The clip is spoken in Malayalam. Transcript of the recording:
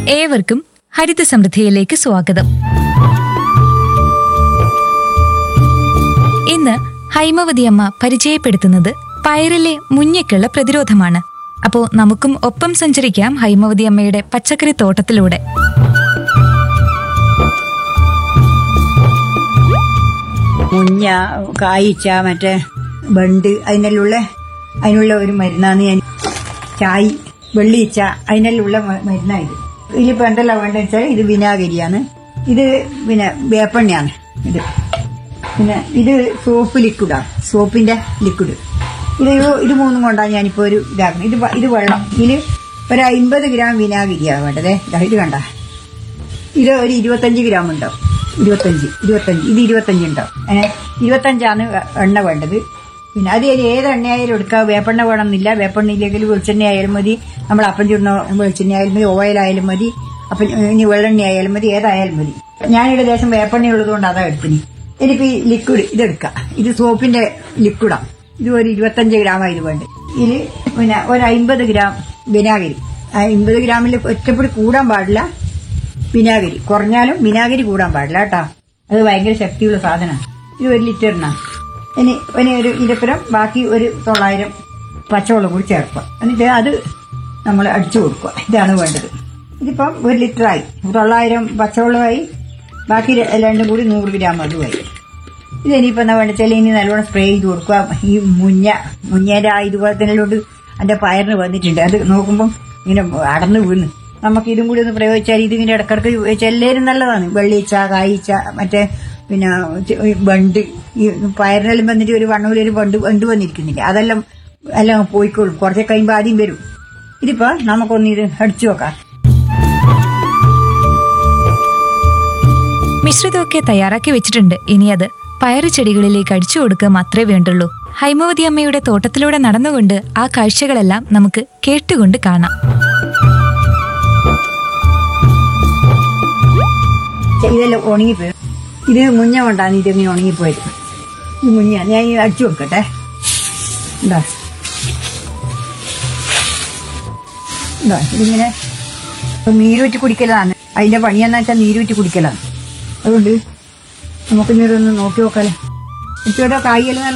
ഏവർക്കും ഹരിത സമൃദ്ധിയിലേക്ക് സ്വാഗതം ഇന്ന് ഹൈമവതി അമ്മ പരിചയപ്പെടുത്തുന്നത് പയറിലെ മുഞ്ഞയ്ക്കുള്ള പ്രതിരോധമാണ് അപ്പോ നമുക്കും ഒപ്പം സഞ്ചരിക്കാം ഹൈമവതി അമ്മയുടെ പച്ചക്കറി തോട്ടത്തിലൂടെ മുഞ്ഞ കായ്ച്ച മറ്റേ ബണ്ട് അതിനെല്ലുള്ള അതിനുള്ള ഒരു മരുന്നാണ് ഞാൻ ചായ് വെള്ളിയിച്ച അതിനെല്ലുള്ള മ- മരുന്നായത് ഇതിലിപ്പോൾ എന്തെല്ലാം വേണ്ടതെന്ന് വെച്ചാൽ ഇത് വിനാഗിരിയാണ് ഇത് പിന്നെ വേപ്പെണ്ണയാണ് ഇത് പിന്നെ ഇത് സോപ്പ് ലിക്വിഡാണ് സോപ്പിന്റെ ലിക്വിഡ് ഇത് ഇത് ഇത് മൂന്നും കൊണ്ടാണ് ഞാനിപ്പോൾ ഒരു ഇതാക്കുന്നത് ഇത് വ- ഇത് വെള്ളം ഇതിൽ ഒരു അമ്പത് ഗ്രാം വിനാഗിരിയാണ് വേണ്ടത് ദാ ഇത് കണ്ട ഇത് ഒരു ഇരുപത്തഞ്ച് ഗ്രാം ഉണ്ടാവും ഇരുപത്തഞ്ച് ഇരുപത്തഞ്ച് ഇത് ഇരുപത്തഞ്ച് ഉണ്ടാവും ഏ ഇരുപത്തഞ്ചാണ് എണ്ണ വേണ്ടത് പിന്നെ അത് ഇനി ഏത് എണ്ണയായാലും എടുക്കാം വേപ്പെണ്ണ വേണമെന്നില്ല വേപ്പെണ്ണ ഇല്ലെങ്കിൽ വെളിച്ചെണ്ണ ആയാലും മതി നമ്മൾ അപ്പം ചുടുന്ന വെളിച്ചെണ്ണ ആയാലും മതി ഓയിലായാലും മതി അപ്പം ഇനി വെള്ളെണ്ണ ആയാലും മതി ഏതായാലും മതി ഞാനിവിടെ ദേശം വേപ്പെണ്ണ ഉള്ളതുകൊണ്ട് അതാ എടുത്തിന് എനിക്ക് ഈ ലിക്വിഡ് ഇതെടുക്കാം ഇത് സോപ്പിന്റെ ലിക്വിഡാണ് ഇത് ഒരു ഇരുപത്തഞ്ച് ഗ്രാം ഇത് വേണ്ട ഇതിൽ പിന്നെ ഒരു അമ്പത് ഗ്രാം വിനാഗിരി അമ്പത് ഗ്രാമിൽ ഒറ്റപ്പൊടി കൂടാൻ പാടില്ല വിനാഗിരി കുറഞ്ഞാലും വിനാഗിരി കൂടാൻ പാടില്ല കേട്ടോ അത് ഭയങ്കര ശക്തിയുള്ള സാധനമാണ് ഇത് ഒരു ലിറ്ററിനാണ് ഇനി ഇനി ഒരു ഇരപ്പുരം ബാക്കി ഒരു തൊള്ളായിരം പച്ചവെള്ളം കൂടി ചേർക്കുക എന്നിട്ട് അത് നമ്മൾ അടിച്ചു കൊടുക്കുക ഇതാണ് വേണ്ടത് ഇതിപ്പം ഒരു ലിറ്ററായി തൊള്ളായിരം പച്ചവെള്ളമായി ബാക്കി ര- രണ്ടും കൂടി നൂറ് ഗ്രാം അതുമായി ഇതിനിപ്പോൾ എന്താ വേണ്ട വെച്ചാൽ ഇനി നല്ലോണം സ്പ്രേ ചെയ്ത് കൊടുക്കുക ഈ മുഞ്ഞ മുഞ്ഞേൻ്റെ ആ ഇതുപോലെ തന്നെ ഉള്ളതുകൊണ്ട് എൻ്റെ പയറിന് വന്നിട്ടുണ്ട് അത് നോക്കുമ്പോൾ ഇങ്ങനെ അടന്ന് വീണ് നമുക്ക് ഇതും കൂടി ഒന്ന് പ്രയോഗിച്ചാൽ ഇതിങ്ങനെ ഇടക്കിടക്ക് ഉപയോഗിച്ചാൽ എല്ലാവരും നല്ലതാണ് വെള്ളിച്ച കായ്ച്ച മറ്റേ പിന്നെ ചെ- ഈ ബണ്ട് ഈ പയറിനെല്ലാം വന്നിട്ട് ഒരു വണ്ണൂര് ഒരു ബണ്ട് ബണ്ട് വന്നിരിക്കുന്നില്ല അതെല്ലാം എല്ലാം പോയിക്കോളും കുറച്ച് കഴിയുമ്പോൾ ആദ്യം വരും ഇതിപ്പോൾ നമുക്കൊന്ന് ഇത് അടിച്ചു നോക്കാം മിശ്രിതമൊക്കെ തയ്യാറാക്കി വെച്ചിട്ടുണ്ട് ഇനി അത് പയറ് ചെടികളിലേക്ക് അടിച്ചു കൊടുക്കുക മാത്രമേ വേണ്ടുള്ളൂ ഹൈമവതി അമ്മയുടെ തോട്ടത്തിലൂടെ നടന്നുകൊണ്ട് ആ കാഴ്ചകളെല്ലാം നമുക്ക് കേട്ടുകൊണ്ട് കാണാം ഇതെല്ലാം ഉണങ്ങിപ്പോയി ഇത് മുഞ്ഞ കൊണ്ടാണ് ഇതിങ്ങനെ ഉണങ്ങിപ്പോയത് ഈ മുഞ്ഞ ഞാൻ ഈ അടിച്ചു വെക്കട്ടെ എന്താ എന്താ ഇതിങ്ങനെ നീരൂറ്റി കുടിക്കലാണ് അതിന്റെ പണിയെന്ന് വെച്ചാൽ നീരൂറ്റി കുടിക്കലാണ് അതുകൊണ്ട് നമുക്കിനി ഇതൊന്ന് നോക്കി നോക്കാലോ ഇച്ചോടെ കായ്യെല്ലാം നല്ല